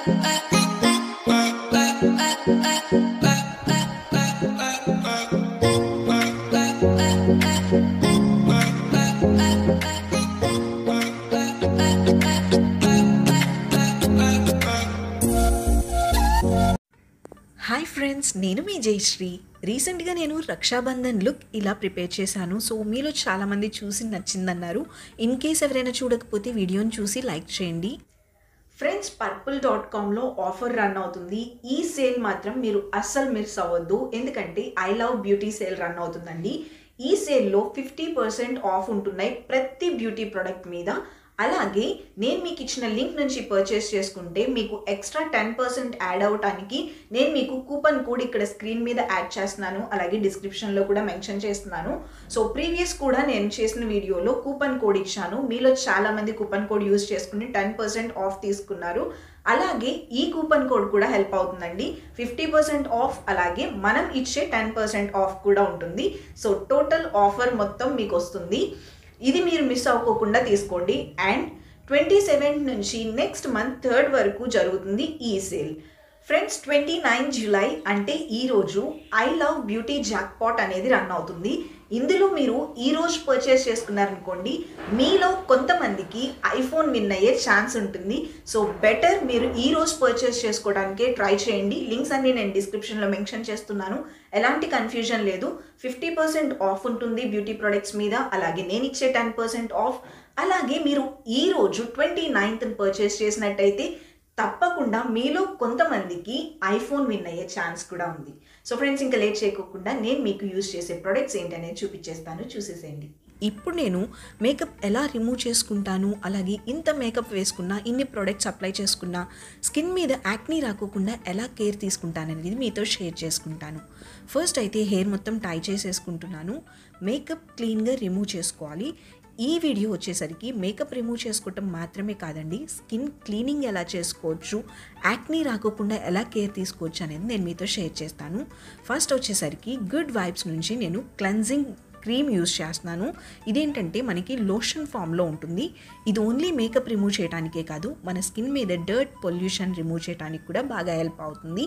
hi friends నేను మీ జయశ్రీ రీసెంట్గా నేను రక్షాబంధన్ లుక్ ఇలా ప్రిపేర్ చేశాను సో మీలో చాలామంది చూసి నచ్చిందన్నారు ఇన్ కేస్ ఎవరైనా చూడకపోతే వీడియోని చూసి లైక్ చేయండి ఫ్రెండ్స్ పర్పుల్ డాట్ కామ్లో ఆఫర్ రన్ అవుతుంది ఈ సేల్ మాత్రం మీరు అస్సలు మిస్ అవ్వద్దు ఎందుకంటే I love beauty sale run అవుతుందండి ఈ సేల్లో ఫిఫ్టీ పర్సెంట్ ఆఫ్ ఉంటున్నాయి ప్రతి బ్యూటీ ప్రోడక్ట్ మీద అలాగే నేను మీకు ఇచ్చిన లింక్ నుంచి పర్చేస్ చేసుకుంటే మీకు ఎక్స్ట్రా టెన్ పర్సెంట్ యాడ్ అవటానికి నేను మీకు కూపన్ కోడ్ ఇక్కడ స్క్రీన్ మీద యాడ్ చేస్తున్నాను అలాగే డిస్క్రిప్షన్లో కూడా మెన్షన్ చేస్తున్నాను సో ప్రీవియస్ కూడా నేను చేసిన వీడియోలో కూపన్ కోడ్ ఇచ్చాను మీలో చాలా మంది కూపన్ కోడ్ యూస్ చేసుకుని టెన్ పర్సెంట్ ఆఫ్ తీసుకున్నారు అలాగే ఈ కూపన్ కోడ్ కూడా హెల్ప్ అవుతుందండి ఫిఫ్టీ పర్సెంట్ ఆఫ్ అలాగే మనం ఇచ్చే టెన్ పర్సెంట్ ఆఫ్ కూడా ఉంటుంది సో టోటల్ ఆఫర్ మొత్తం మీకు వస్తుంది ఇది మీరు మిస్ అవ్వకుండా తీసుకోండి అండ్ ట్వంటీ సెవెంత్ నుంచి నెక్స్ట్ మంత్ థర్డ్ వరకు జరుగుతుంది ఈ sale friends twenty nine July అంటే ఈరోజు ఐ లవ్ బ్యూటీ జాక్పాట్ అనేది రన్ అవుతుంది ఇందులో మీరు ఈరోజు పర్చేస్ చేసుకున్నారనుకోండి మీలో కొంతమందికి ఐఫోన్ విన్ అయ్యే ఛాన్స్ ఉంటుంది సో బెటర్ మీరు ఈ రోజు పర్చేస్ చేసుకోవడానికే ట్రై చేయండి లింక్స్ అన్ని నేను డిస్క్రిప్షన్లో మెన్షన్ చేస్తున్నాను ఎలాంటి కన్ఫ్యూజన్ లేదు ఫిఫ్టీ పర్సెంట్ ఆఫ్ ఉంటుంది బ్యూటీ ప్రొడక్ట్స్ మీద అలాగే నేను ఇచ్చే టెన్ పర్సెంట్ ఆఫ్ అలాగే మీరు ఈ రోజు ట్వంటీ నైన్త్ పర్చేస్ చేసినట్టయితే తప్పకుండా మీలో కొంతమందికి ఐఫోన్ విన్ అయ్యే ఛాన్స్ కూడా ఉంది సో ఫ్రెండ్స్ ఇంకా లేట్ చేయకోకుండా నేను మీకు యూజ్ చేసే ప్రొడక్ట్స్ ఏంటనేది చూపించేస్తాను చూసేసేయండి ఇప్పుడు నేను మేకప్ ఎలా రిమూవ్ చేసుకుంటాను అలాగే ఇంత మేకప్ వేసుకున్నా ఇన్ని ప్రొడక్ట్స్ అప్లై చేసుకున్నా స్కిన్ మీద యాక్నీ రాకోకుండా ఎలా కేర్ తీసుకుంటాను అనేది మీతో షేర్ చేసుకుంటాను ఫస్ట్ అయితే హెయిర్ మొత్తం టై చేసేసుకుంటున్నాను మేకప్ క్లీన్గా రిమూవ్ చేసుకోవాలి ఈ వీడియో వచ్చేసరికి మేకప్ రిమూవ్ చేసుకోవటం మాత్రమే కాదండి స్కిన్ క్లీనింగ్ ఎలా చేసుకోవచ్చు యాక్నీ రాకోకుండా ఎలా కేర్ తీసుకోవచ్చు అనేది నేను మీతో షేర్ చేస్తాను ఫస్ట్ వచ్చేసరికి గుడ్ వైబ్స్ నుంచి నేను క్లెన్జింగ్ క్రీమ్ యూస్ చేస్తున్నాను ఇదేంటంటే మనకి లోషన్ ఫామ్లో ఉంటుంది ఇది ఓన్లీ మేకప్ రిమూవ్ చేయడానికే కాదు మన స్కిన్ మీద డర్ట్ పొల్యూషన్ రిమూవ్ చేయడానికి కూడా బాగా హెల్ప్ అవుతుంది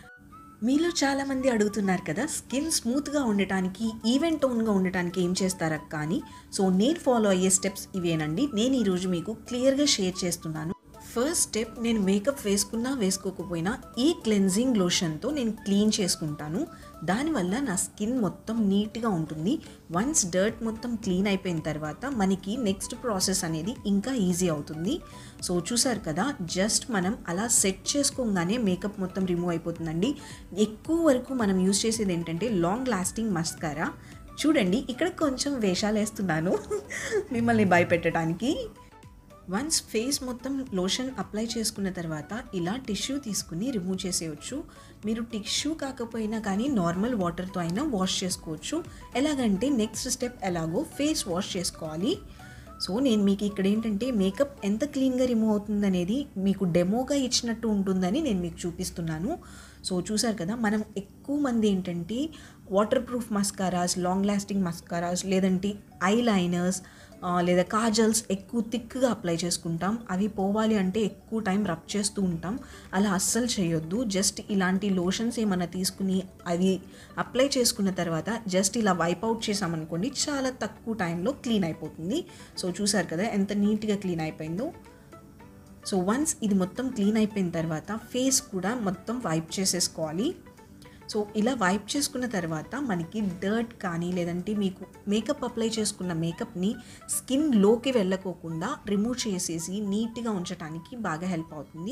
మీలో చాలామంది అడుగుతున్నారు కదా స్కిన్ స్మూత్గా ఉండటానికి ఈవెన్ టోన్గా ఉండటానికి ఏం చేస్తారా కానీ సో నేను ఫాలో అయ్యే స్టెప్స్ ఇవేనండి నేను ఈరోజు మీకు క్లియర్గా షేర్ చేస్తున్నాను ఫస్ట్ స్టెప్ నేను మేకప్ వేసుకున్నా వేసుకోకపోయినా ఈ క్లెన్జింగ్ లోషన్తో నేను క్లీన్ చేసుకుంటాను దానివల్ల నా స్కిన్ మొత్తం నీట్గా ఉంటుంది వన్స్ డర్ట్ మొత్తం క్లీన్ అయిపోయిన తర్వాత మనకి నెక్స్ట్ ప్రాసెస్ అనేది ఇంకా ఈజీ అవుతుంది సో చూసారు కదా జస్ట్ మనం అలా సెట్ చేసుకోగానే మేకప్ మొత్తం రిమూవ్ అయిపోతుందండి ఎక్కువ వరకు మనం యూజ్ చేసేది ఏంటంటే లాంగ్ లాస్టింగ్ మస్కారా చూడండి ఇక్కడ కొంచెం వేషాలు వేస్తున్నాను మిమ్మల్ని భయపెట్టడానికి వన్స్ ఫేస్ మొత్తం లోషన్ అప్లై చేసుకున్న తర్వాత ఇలా టిష్యూ తీసుకుని రిమూవ్ చేసేయచ్చు మీరు టిష్యూ కాకపోయినా కానీ నార్మల్ వాటర్తో అయినా వాష్ చేసుకోవచ్చు ఎలాగంటే నెక్స్ట్ స్టెప్ ఎలాగో ఫేస్ వాష్ చేసుకోవాలి సో నేను మీకు ఇక్కడ ఏంటంటే మేకప్ ఎంత క్లీన్గా రిమూవ్ అవుతుందనేది మీకు డెమోగా ఇచ్చినట్టు ఉంటుందని నేను మీకు చూపిస్తున్నాను సో చూసారు కదా మనం ఎక్కువ మంది ఏంటంటే waterproof mascaras long lasting mascaras లేదంటే ఐ లైనర్స్ లేదా కాజల్స్ ఎక్కువ థిక్గా అప్లై చేసుకుంటాం అవి పోవాలి అంటే ఎక్కువ టైం రబ్ చేస్తూ ఉంటాం అలా అస్సలు చేయొద్దు జస్ట్ ఇలాంటి లోషన్స్ ఏమైనా తీసుకుని అవి అప్లై చేసుకున్న తర్వాత జస్ట్ ఇలా వైప్ అవుట్ చేసామనుకోండి చాలా తక్కువ టైంలో క్లీన్ అయిపోతుంది సో చూసారు కదా ఎంత నీట్గా క్లీన్ అయిపోయిందో సో వన్స్ ఇది మొత్తం క్లీన్ అయిపోయిన తర్వాత ఫేస్ కూడా మొత్తం వైప్ చేసేసుకోవాలి సో ఇలా వైప్ చేసుకున్న తర్వాత మనకి డర్ట్ కానీ లేదంటే మీకు మేకప్ అప్లై చేసుకున్న మేకప్ని స్కిన్లోకి వెళ్ళకోకుండా రిమూవ్ చేసేసి నీట్గా ఉంచడానికి బాగా హెల్ప్ అవుతుంది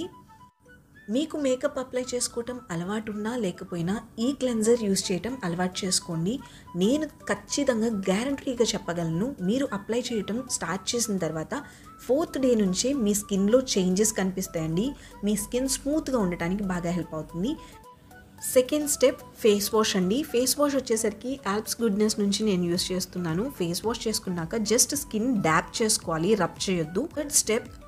మీకు మేకప్ అప్లై చేసుకోవటం అలవాటు ఉన్నా లేకపోయినా ఈ క్లెన్జర్ యూస్ చేయటం అలవాటు చేసుకోండి నేను ఖచ్చితంగా గ్యారంటీగా చెప్పగలను మీరు అప్లై చేయటం స్టార్ట్ చేసిన తర్వాత ఫోర్త్ డే నుంచే మీ స్కిన్లో చేంజెస్ కనిపిస్తాయండి మీ స్కిన్ స్మూత్గా ఉండటానికి బాగా హెల్ప్ అవుతుంది సెకండ్ స్టెప్ ఫేస్ వాష్ అండి ఫేస్ వాష్ వచ్చేసరికి యాల్ప్స్ గుడ్నెస్ నుంచి నేను యూస్ చేస్తున్నాను ఫేస్ వాష్ చేసుకున్నాక జస్ట్ స్కిన్ డ్యాప్ చేసుకోవాలి రబ్ చేయొద్దు థర్డ్ స్టెప్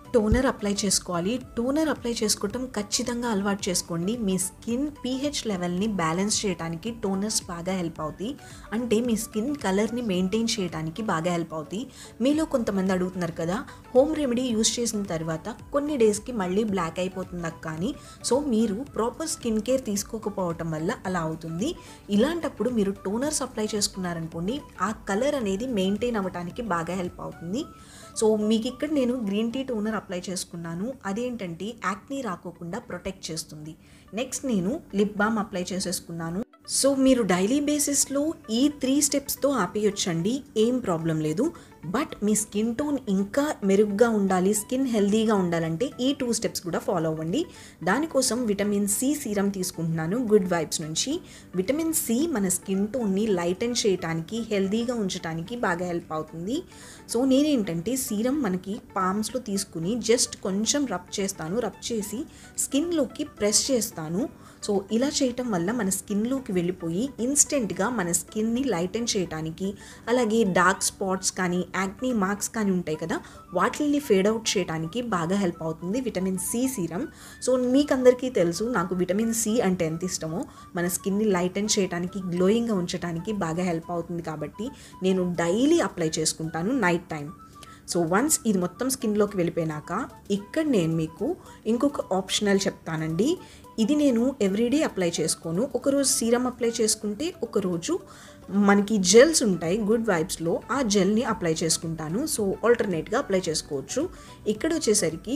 టోనర్ అప్లై చేసుకోవాలి టోనర్ అప్లై చేసుకోవటం ఖచ్చితంగా అలవాటు చేసుకోండి మీ స్కిన్ పీహెచ్ లెవెల్ని బ్యాలెన్స్ చేయడానికి టోనర్స్ బాగా హెల్ప్ అవుతాయి అంటే మీ స్కిన్ కలర్ని మెయింటైన్ చేయడానికి బాగా హెల్ప్ అవుతాయి మీలో కొంతమంది అడుగుతున్నారు కదా హోమ్ రెమెడీ యూస్ చేసిన తర్వాత కొన్ని డేస్కి మళ్ళీ బ్లాక్ అయిపోతుంది అక్క అని సో మీరు ప్రాపర్ స్కిన్ కేర్ తీసుకోకపోవటం వల్ల అలా అవుతుంది ఇలాంటప్పుడు మీరు టోనర్స్ అప్లై చేసుకున్నారనుకోండి ఆ కలర్ అనేది మెయింటైన్ అవ్వడానికి బాగా హెల్ప్ అవుతుంది సో మీకు ఇక్కడ నేను గ్రీన్ టీ టోనర్ అప్లై చేసుకున్నాను అదేంటంటే యాక్నీ రాకోకుండా ప్రొటెక్ట్ చేస్తుంది నెక్స్ట్ నేను లిప్ బామ్ అప్లై చేసేసుకున్నాను సో మీరు డైలీ బేసిస్లో ఈ త్రీ స్టెప్స్తో ఆపేయొచ్చండి ఏం ప్రాబ్లం లేదు బట్ మీ స్కిన్ టోన్ ఇంకా మెరుగ్గా ఉండాలి స్కిన్ హెల్దీగా ఉండాలంటే ఈ టూ స్టెప్స్ కూడా ఫాలో అవ్వండి దానికోసం విటమిన్ సి సీరం తీసుకుంటున్నాను గుడ్ వైబ్స్ నుంచి విటమిన్ సి మన స్కిన్ టోన్ని లైటన్ చేయడానికి హెల్దీగా ఉంచడానికి బాగా హెల్ప్ అవుతుంది సో నేనేంటంటే సీరం మనకి పామ్స్లో తీసుకుని జస్ట్ కొంచెం రబ్ చేస్తాను రబ్ చేసి స్కిన్లోకి ప్రెస్ చేస్తాను సో ఇలా చేయటం వల్ల మన స్కిన్లోకి వెళ్ళిపోయి ఇన్స్టెంట్గా మన స్కిన్ని లైటన్ చేయడానికి అలాగే డార్క్ స్పాట్స్ కానీ యాక్నీ మార్క్స్ కానీ ఉంటాయి కదా వాటిని ఫేడ్ అవుట్ చేయడానికి బాగా హెల్ప్ అవుతుంది విటమిన్ సి సీరం సో మీకు అందరికీ తెలుసు నాకు విటమిన్ సి అంటే ఎంత ఇష్టమో మన స్కిన్ని లైటన్ చేయడానికి గ్లోయింగ్గా ఉంచడానికి బాగా హెల్ప్ అవుతుంది కాబట్టి నేను డైలీ అప్లై చేసుకుంటాను నైట్ టైం సో వన్స్ ఇది మొత్తం స్కిన్లోకి వెళ్ళిపోయినాక ఇక్కడ నేను మీకు ఇంకొక ఆప్షనల్ చెప్తానండి ఇది నేను ఎవ్రీడే అప్లై చేసుకోను ఒకరోజు సీరం అప్లై చేసుకుంటే ఒకరోజు మనకి జెల్స్ ఉంటాయి గుడ్ వైబ్స్లో ఆ జెల్ని అప్లై చేసుకుంటాను సో ఆల్టర్నేట్గా అప్లై చేసుకోవచ్చు ఇక్కడ వచ్చేసరికి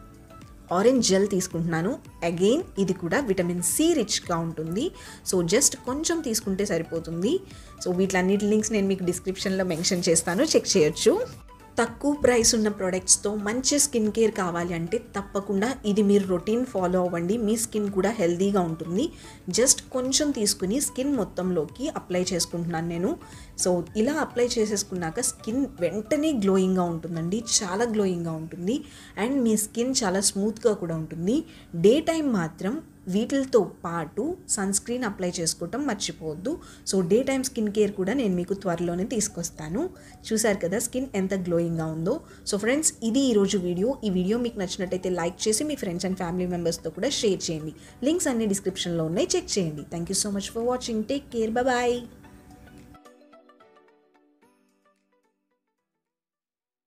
ఆరెంజ్ జెల్ తీసుకుంటున్నాను అగైన్ ఇది కూడా విటమిన్ సి రిచ్గా ఉంటుంది సో జస్ట్ కొంచెం తీసుకుంటే సరిపోతుంది సో వీటిలన్నిటి లింక్స్ నేను మీకు డిస్క్రిప్షన్లో మెన్షన్ చేస్తాను చెక్ చేయొచ్చు తక్కువ ప్రైస్ ఉన్న ప్రోడక్ట్స్తో మంచి స్కిన్ కేర్ కావాలి అంటే తప్పకుండా ఇది మీరు రొటీన్ ఫాలో అవ్వండి మీ స్కిన్ కూడా హెల్దీగా ఉంటుంది జస్ట్ కొంచెం తీసుకుని స్కిన్ మొత్తంలోకి అప్లై చేసుకుంటున్నాను నేను సో ఇలా అప్లై చేసేసుకున్నాక స్కిన్ వెంటనే గ్లోయింగ్గా ఉంటుందండి చాలా గ్లోయింగ్గా ఉంటుంది అండ్ మీ స్కిన్ చాలా స్మూత్గా కూడా ఉంటుంది డే టైం మాత్రం వీటితో పాటు సన్ స్క్రీన్ అప్లై చేసుకోవటం మర్చిపోవద్దు so day time skin care కూడా నేను మీకు త్వరలోనే తీసుకొస్తాను చూసారు కదా స్కిన్ ఎంత గ్లోయింగ్గా ఉందో సో ఫ్రెండ్స్ ఇది ఈరోజు వీడియో ఈ వీడియో మీకు నచ్చినట్టయితే లైక్ చేసి మీ ఫ్రెండ్స్ అండ్ ఫ్యామిలీ మెంబర్స్తో కూడా షేర్ చేయండి లింక్స్ అన్ని డిస్క్రిప్షన్లో ఉన్నాయి చెక్ చేయండి thank you so much for watching take care bye